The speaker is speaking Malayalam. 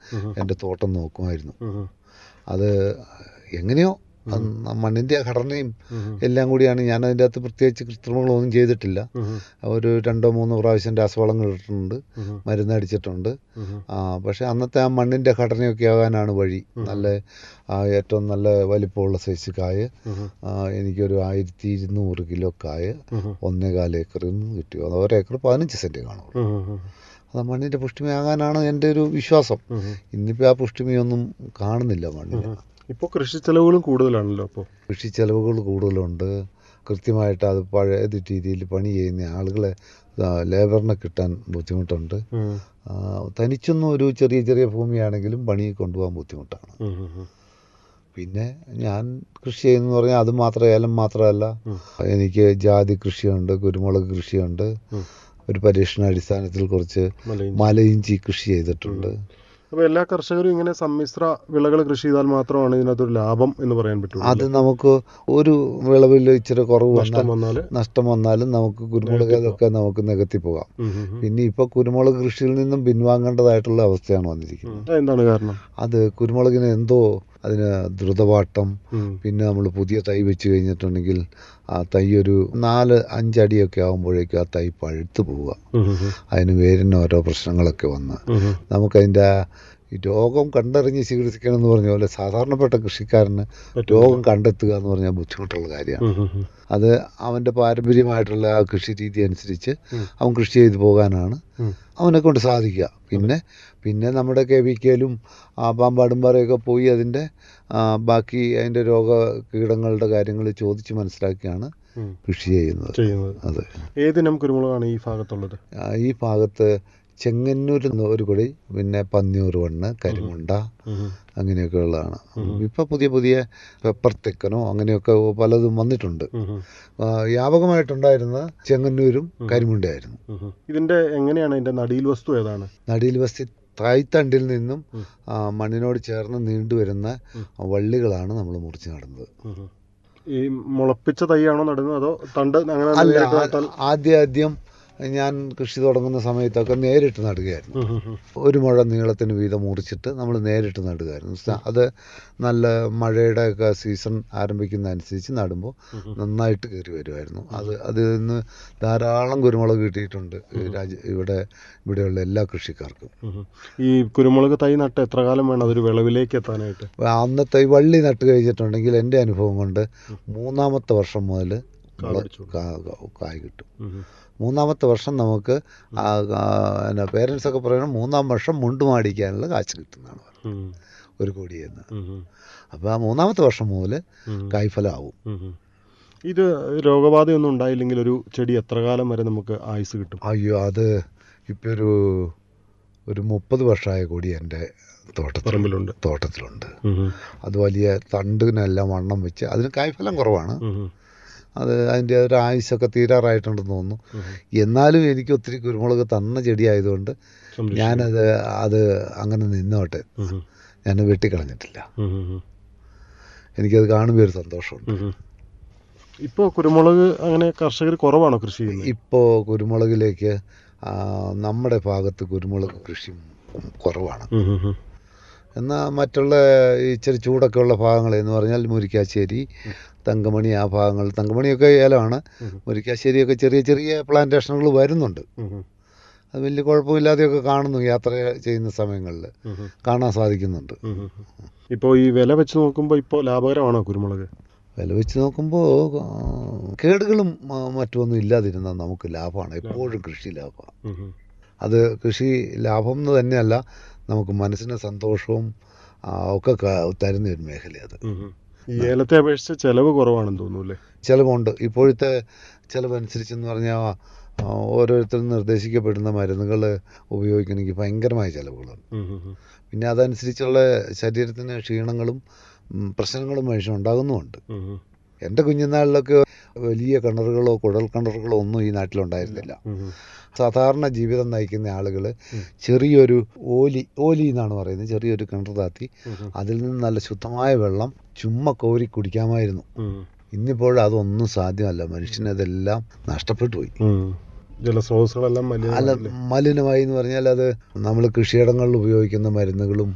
എൻ്റെ തോട്ടം നോക്കുമായിരുന്നു അത് എങ്ങനെയോ അത് മണ്ണിൻ്റെ ഘടനയും എല്ലാം കൂടിയാണ് ഞാൻ അതിൻ്റെ അകത്ത് പ്രത്യേകിച്ച് കൃത്രിമങ്ങളൊന്നും ചെയ്തിട്ടില്ല ഒരു രണ്ടോ മൂന്നോ പ്രാവശ്യം രാസവളങ്ങൾ ഇട്ടിട്ടുണ്ട് മരുന്ന് അടിച്ചിട്ടുണ്ട് ആ, പക്ഷേ അന്നത്തെ ആ മണ്ണിൻ്റെ ഘടനയൊക്കെ ആകാനാണ് വഴി നല്ല ആ, ഏറ്റവും നല്ല വലിപ്പമുള്ള സൈസ് കായ ആ, എനിക്കൊരു ആയിരത്തി ഇരുന്നൂറ് കിലോ കായ ഒന്നേകാൽ ഏക്കറിൽ നിന്ന് കിട്ടി അത് ഒരേക്കർ പതിനഞ്ച് സെൻറ്റ് കാണുള്ളൂ അത് മണ്ണിൻ്റെ പുഷ്ടിമയാകാനാണ് എൻ്റെ ഒരു വിശ്വാസം ഇന്നിപ്പോൾ ആ പുഷ്ടിമയൊന്നും കാണുന്നില്ല മണ്ണിന് ഇപ്പോൾ കൃഷി ചെലവുകളും കൂടുതലാണല്ലോ അപ്പോൾ കൃഷി ചെലവുകൾ കൂടുതലുണ്ട് കൃത്യമായിട്ട് അത് പഴയ രീതിയിൽ പണി ചെയ്യുന്ന ആളുകളെ ആ, ലേബറിനെ കിട്ടാൻ ബുദ്ധിമുട്ടുണ്ട് ആ, തനിച്ചൊന്നും ഒരു ചെറിയ ചെറിയ ഭൂമിയാണെങ്കിലും പണി കൊണ്ടുപോകാൻ ബുദ്ധിമുട്ടാണ് പിന്നെ ഞാൻ കൃഷി ചെയ്യുന്നു പറഞ്ഞാൽ അത് മാത്രം ഏലം മാത്രമല്ല എനിക്ക് ജാതി കൃഷിയുണ്ട് കുരുമുളക് കൃഷിയുണ്ട് ഒരു പരീക്ഷണാടിസ്ഥാനത്തിൽ കുറച്ച് മലയിഞ്ചി. മലയിഞ്ചി കൃഷി ചെയ്തിട്ടുണ്ട് അപ്പോൾ എല്ലാ കർഷകരും ഇങ്ങനെ സമ്മിശ്ര വിളകൾ കൃഷി ചെയ്താൽ മാത്രമാണ് ഇതിനകത്തൊരു ലാഭം എന്ന് പറയാൻ പറ്റുള്ളൂ അത് നമുക്ക് ഒരു വിളവിൽ ഇച്ചിരി കുറവ് നഷ്ടം വന്നാൽ വന്നാൽ നഷ്ടം വന്നാലും നമുക്ക് കുരുമുളകൊക്കെ നമുക്ക് നികത്തി പോകാം പിന്നെ ഇപ്പോൾ കുരുമുളക് കൃഷിയിൽ നിന്നും പിൻവാങ്ങേണ്ടതായിട്ടുള്ള അവസ്ഥയാണ് വന്നിരിക്കുന്നത് എന്താണ് കാരണം അത് കുരുമുളകിന് എന്തോ അതിന് ദ്രുതപാട്ടം ഉം. പിന്നെ നമ്മൾ പുതിയ തൈ വെച്ച് കഴിഞ്ഞിട്ടുണ്ടെങ്കിൽ ആ തൈ ഒരു നാല് അഞ്ചടിയൊക്കെ ആകുമ്പോഴേക്കും ആ തൈ പഴുത്ത് പോവുക ഉം, ഉം, ഉം. അതിന് വേരിന് ഓരോ പ്രശ്നങ്ങളൊക്കെ വന്ന് ഉം, ഉം. നമുക്കതിൻ്റെ ഈ രോഗം കണ്ടറിഞ്ഞ് ചികിത്സിക്കണം എന്ന് പറഞ്ഞ പോലെ സാധാരണപ്പെട്ട കൃഷിക്കാരന് പറ്റില്ല. രോഗം കണ്ടെത്തുക എന്ന് പറഞ്ഞാൽ ബുദ്ധിമുട്ടുള്ള കാര്യമാണ് ഉം, ഉം, ഉം. അത് അവൻ്റെ പാരമ്പര്യമായിട്ടുള്ള ആ കൃഷി രീതി അനുസരിച്ച് ഉം. അവൻ കൃഷി ചെയ്ത് പോകാനാണ് ഉം. അവനെ കൊണ്ട് സാധിക്കുക പിന്നെ പിന്നെ നമ്മുടെ കെമിക്കലും പാമ്പാടുംപാറയൊക്കെ പോയി അതിൻ്റെ ആ, ബാക്കി അതിൻ്റെ രോഗ കീടങ്ങളുടെ കാര്യങ്ങൾ ചോദിച്ച് മനസ്സിലാക്കിയാണ് ഉം. കൃഷി ചെയ്യുന്നത് ചെയ്യുന്നത് അതെ ഏതിനം കുരുമുളകാണ് ഈ ഭാഗത്തുള്ളത് ആ, ഈ ഭാഗത്ത് ചെങ്ങന്നൂർ ഒരു കൊടി പിന്നെ പന്നിയൂർ വണ്ണ് കരിമുണ്ട ഉം, ഉം. അങ്ങനെയൊക്കെ ഉള്ളതാണ് ഇപ്പം പുതിയ പുതിയ പെപ്പർ തെക്കനോ അങ്ങനെയൊക്കെ പലതും വന്നിട്ടുണ്ട് ഉം, ഉം. ആ, വ്യാപകമായിട്ടുണ്ടായിരുന്ന ചെങ്ങന്നൂരും കരിമുണ്ടയായിരുന്നു ഉം, ഉം. ഇതിന്റെ എങ്ങനെയാണ് ഇതിന്റെ നടിയിൽ വസ്തു ഏതാണ് നടിയിൽ വസ്തി തായ്തണ്ടിൽ നിന്നും ഉം. ആ, മണ്ണിനോട് ചേർന്ന് നീണ്ടുവരുന്ന വള്ളികളാണ് നമ്മൾ മുറിച്ച് നടുന്നത് ഉം, ഉം. ഈ മുളപ്പിച്ച തൈയാണോ നടുന്നത് അതോ തണ്ട് അങ്ങനെ അല്ല നേരിട്ട് ആ- നട്ടാൽ ആദ്യം ആദ്യം ഞാൻ കൃഷി തുടങ്ങുന്ന സമയത്തൊക്കെ നേരിട്ട് നടുകയായിരുന്നു ഉം, ഉം, ഉം. ഒരു മുഴ നീളത്തിന് വീതം മുറിച്ചിട്ട് നമ്മൾ നേരിട്ട് നടുകയായിരുന്നു സ- അത് നല്ല മഴയുടെ ഒക്കെ സീസൺ ആരംഭിക്കുന്ന അനുസരിച്ച് നടുമ്പോൾ നന്നായിട്ട് കയറി വരുമായിരുന്നു അത് അതിൽ നിന്ന് ധാരാളം കുരുമുളക് കിട്ടിയിട്ടുണ്ട് ഈ രാജ ഇവിടെ ഇവിടെയുള്ള എല്ലാ കൃഷിക്കാർക്കും ഉം, ഉം. ഈ കുരുമുളക് തൈ നട്ട് എത്ര കാലം വേണം അതൊരു വിളവിലേക്ക് എത്താനായിട്ട് അന്നത്തെ ഈ വള്ളി നട്ട് കഴിച്ചിട്ടുണ്ടെങ്കിൽ എൻ്റെ അനുഭവം കൊണ്ട് മൂന്നാമത്തെ വർഷം മുതൽ കാ പിടിച്ചു. കായ് കിട്ടും ഉം, ഉം. മൂന്നാമത്തെ വർഷം നമുക്ക് ആ എന്നാ പേരൻസ് ഒക്കെ പറയുന്നത് മൂന്നാം വർഷം മുണ്ടുമാടിക്കാനുള്ള കാശ് കിട്ടുന്നതാണ് പറയുന്നത്. ഉം, ഒരു കോടിയെന്ന് ഉം, ഉം. അപ്പോൾ ആ മൂന്നാമത്തെ വർഷം മുതൽ ഉം. കായ്ഫലമാവും ഉം, ഉം. ഇത് രോഗബാധയൊന്നും ഉണ്ടായില്ലെങ്കിൽ ഒരു ചെടി എത്ര കാലം വരെ നമുക്ക് ആയുസ് കിട്ടും അയ്യോ അത് ഇപ്പം ഒരു ഒരു മുപ്പത് വർഷമായ കൂടി എൻ്റെ തോട്ടത്തിൽ പറമ്പിലുണ്ട് തോട്ടത്തിലുണ്ട് ഉം, ഉം. അത് വലിയ തണ്ടിനെല്ലാം വണ്ണം വെച്ച് അതിന് കായ്ഫലം കുറവാണ് ഉം, ഉം. അത് അതിൻ്റെ ഒരു ആയുസൊക്കെ തീരാറായിട്ടുണ്ടെന്ന് തോന്നുന്നു ഉം. എന്നാലും എനിക്ക് ഒത്തിരി കുരുമുളക് തന്ന ചെടിയായതുകൊണ്ട് സംരക്ഷിക്കും. ഞാനത് അത് അങ്ങനെ നിന്നോട്ടെ ഉം, ഉം. ഞാൻ വെട്ടിക്കളഞ്ഞിട്ടില്ല ഉം, ഉം, ഉം. എനിക്കത് കാണുമ്പോൾ ഒരു സന്തോഷമുണ്ട് ഉം, ഉം. ഇപ്പോ കുരുമുളക് അങ്ങനെ കർഷകർ കുറവാണോ കൃഷി ചെയ്യുന്നത് ഇപ്പോൾ കുരുമുളകിലേക്ക് ആ, നമ്മുടെ ഭാഗത്ത് കുരുമുളക് കൃഷി കുറവാണ് ഉം, ഉം, ഉം. എന്നാൽ മറ്റുള്ള ഈ ഇച്ചിരി ചൂടൊക്കെ ഉള്ള ഭാഗങ്ങൾ എന്ന് പറഞ്ഞാൽ മുരിക്കാശ്ശേരി തങ്കമണി ആ ഭാഗങ്ങൾ തങ്കമണിയൊക്കെ ഏലമാണ് ഉം. മുരിക്കാശ്ശേരിയൊക്കെ ചെറിയ ചെറിയ പ്ലാന്റേഷനുകൾ വരുന്നുണ്ട് ഉം, ഉം. അത് വലിയ കുഴപ്പമില്ലാതെയൊക്കെ കാണുന്നു യാത്ര ചെയ്യുന്ന സമയങ്ങളിൽ ഉം, ഉം. കാണാൻ സാധിക്കുന്നുണ്ട് ഉം, ഉം. ഇപ്പോൾ ഈ വില വെച്ച് നോക്കുമ്പോൾ ഇപ്പോൾ ലാഭകരമാണോ കുരുമുളക് വില വെച്ച് നോക്കുമ്പോൾ കേടുകളും ആ, മറ്റുമൊന്നും ഇല്ലാതിരുന്നാൽ നമുക്ക് ലാഭമാണ് എപ്പോഴും കൃഷി ലാഭമാണ് ഉം, ഉം. അത് കൃഷി ലാഭം എന്ന് തന്നെയല്ല നമുക്ക് മനസ്സിന് സന്തോഷവും ആ, ഒക്കെ ക- തരുന്ന ഒരു മേഖല അത് ഉം, ഉം. ഈ ഏലത്തെ അപേക്ഷിച്ച് ചെലവ് കുറവാണെന്ന് തോന്നുന്നു അല്ലേ ചിലവുണ്ട് ഇപ്പോഴത്തെ ചിലവനുസരിച്ചെന്ന് പറഞ്ഞാൽ ആ, ഓരോരുത്തരും നിർദ്ദേശിക്കപ്പെടുന്ന മരുന്നുകൾ ഉപയോഗിക്കണമെങ്കിൽ ഭയങ്കരമായ ചിലവുകളുണ്ട് ഉം, ഉം, ഉം. പിന്നെ അതനുസരിച്ചുള്ള ശരീരത്തിന് ക്ഷീണങ്ങളും ഉം, പ്രശ്നങ്ങളും മനുഷ്യൻ ഉണ്ടാകുന്നുമുണ്ട് ഉം, ഉം. എൻ്റെ കുഞ്ഞുനാളിലൊക്കെ വലിയ കിണറുകളോ കുഴൽ കിണറുകളോ ഒന്നും ഈ നാട്ടിലുണ്ടായിരുന്നില്ല ഉം, ഉം. സാധാരണ ജീവിതം നയിക്കുന്ന ആളുകൾ ഉം. ചെറിയൊരു ഓലി ഓലി എന്നാണ് പറയുന്നത് ചെറിയൊരു കിണർ താത്തി ഉം, ഉം. അതിൽ നിന്ന് നല്ല ശുദ്ധമായ വെള്ളം ചുമ്മാ കോരി കുടിക്കാമായിരുന്നു ഉം, ഇന്നിപ്പോൾ അതൊന്നും സാധ്യമല്ല മനുഷ്യനതെല്ലാം നഷ്ടപ്പെട്ടു പോയി ഉം. ജലസ്രോതസ്സുകളെല്ലാം അല്ല മലിനമായില്ലേ? മലിനമായി എന്ന് പറഞ്ഞാൽ അത് നമ്മൾ കൃഷിയിടങ്ങളിൽ ഉപയോഗിക്കുന്ന മരുന്നുകളും